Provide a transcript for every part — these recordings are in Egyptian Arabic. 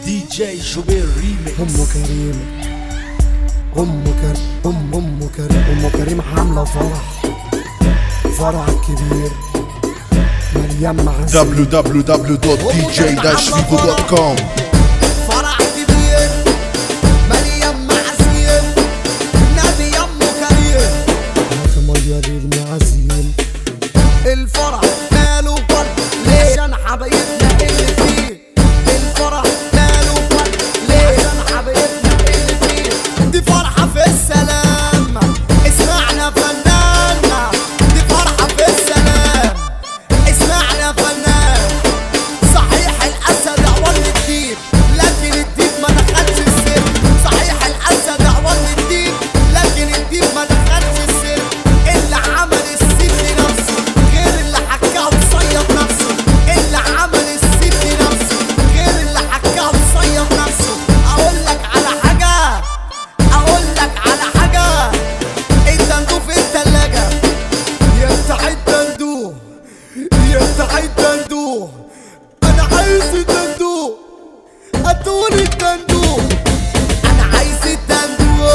دي جي شوبير ريميكس ام كريم ام كريم ام ام كريم ام كريم عامله فرح فرح كبير مليان معازيم www.dj-vivo.com فرح كبير مليان معازيم نبي يمه كريم في ميه للمعازيم الفرح ماله فرق ليه عشان حبايبنا اللي فيه الفرح ماله فرق ليه عشان حبايبنا اللي فيه دي فرحة في السلام اسمعنا فنانا دي فرحة في السلام اسمعنا فنان صحيح الاسد عوان الديب لكن الديب ما دخلش السر صحيح الاسد عوان الديب لكن الديب ما دخلش السر اللي عمل السيف لنفسه غير اللي حكاه وصيد نفسه اللي عمل السيف لنفسه غير اللي حكاه وصيد نفسه اقول لك على حاجه اقول لك على حاجه الدندو في التلاجه يفتح الدندو يفتح الدندو انا عايز الدندو اتول الدندو انا عايز الدندو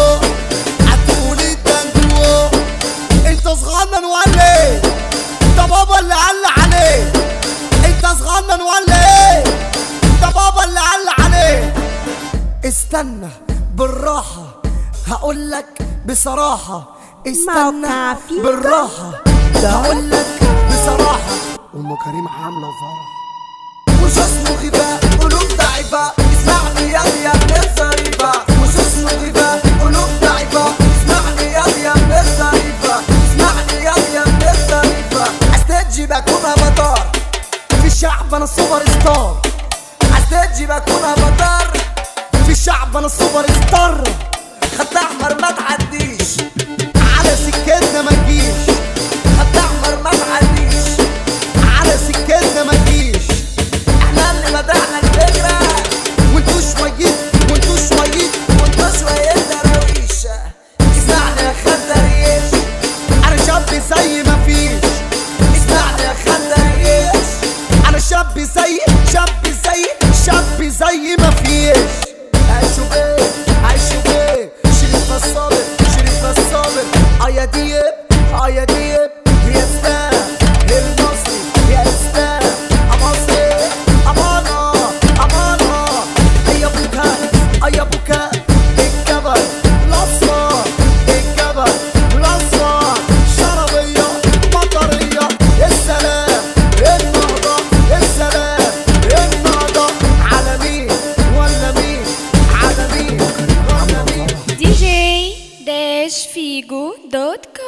اتول الدندو انت صغنن ولا ايه ده بابا اللي قال عليه انت صغنن ولا ايه ده بابا اللي قال عليه استنى بالراحة هقول لك بصراحة استنى موقع فيك. بالراحة هقول لك بصراحة ام كريم عامله فرح مش اسمه غباء قلوب ضعيفة اسمعني يا يا ابن الظريفة مش اسمه غباء قلوب ضعيفة اسمعني يا يا ابن الظريفة اسمعني يا يا ابن الظريفة استجي بكون افاتار في الشعب انا سوبر ستار استجي بكون افاتار في الشعب انا سوبر ستار خد احمر ما تعديش على سكتنا ما تجيش خد احمر ما تعديش على سكتنا ما تجيش احنا اللي بدأنا الفكرة وانتوا شوية وانتوا شوية وانتوا شوية درويش اسمعني يا خدريش انا شاب زي ما فيش اسمعني يا خدريش انا شاب زي شاب زي شاب زي ما فيش عيشوا بيه عيشوا بيه شريف الصابر شريف الصابر اه يا ديب اه يا ديب يا اسلام المصري يا اسلام امصري امانه امانه اي بكاء اي بكاء الجبل الاصفر الجبل الاصفر شربيه مطريه السلام النهضه السلام النهضه على مين ولا مين على مين ولا مين DJ-Figo.com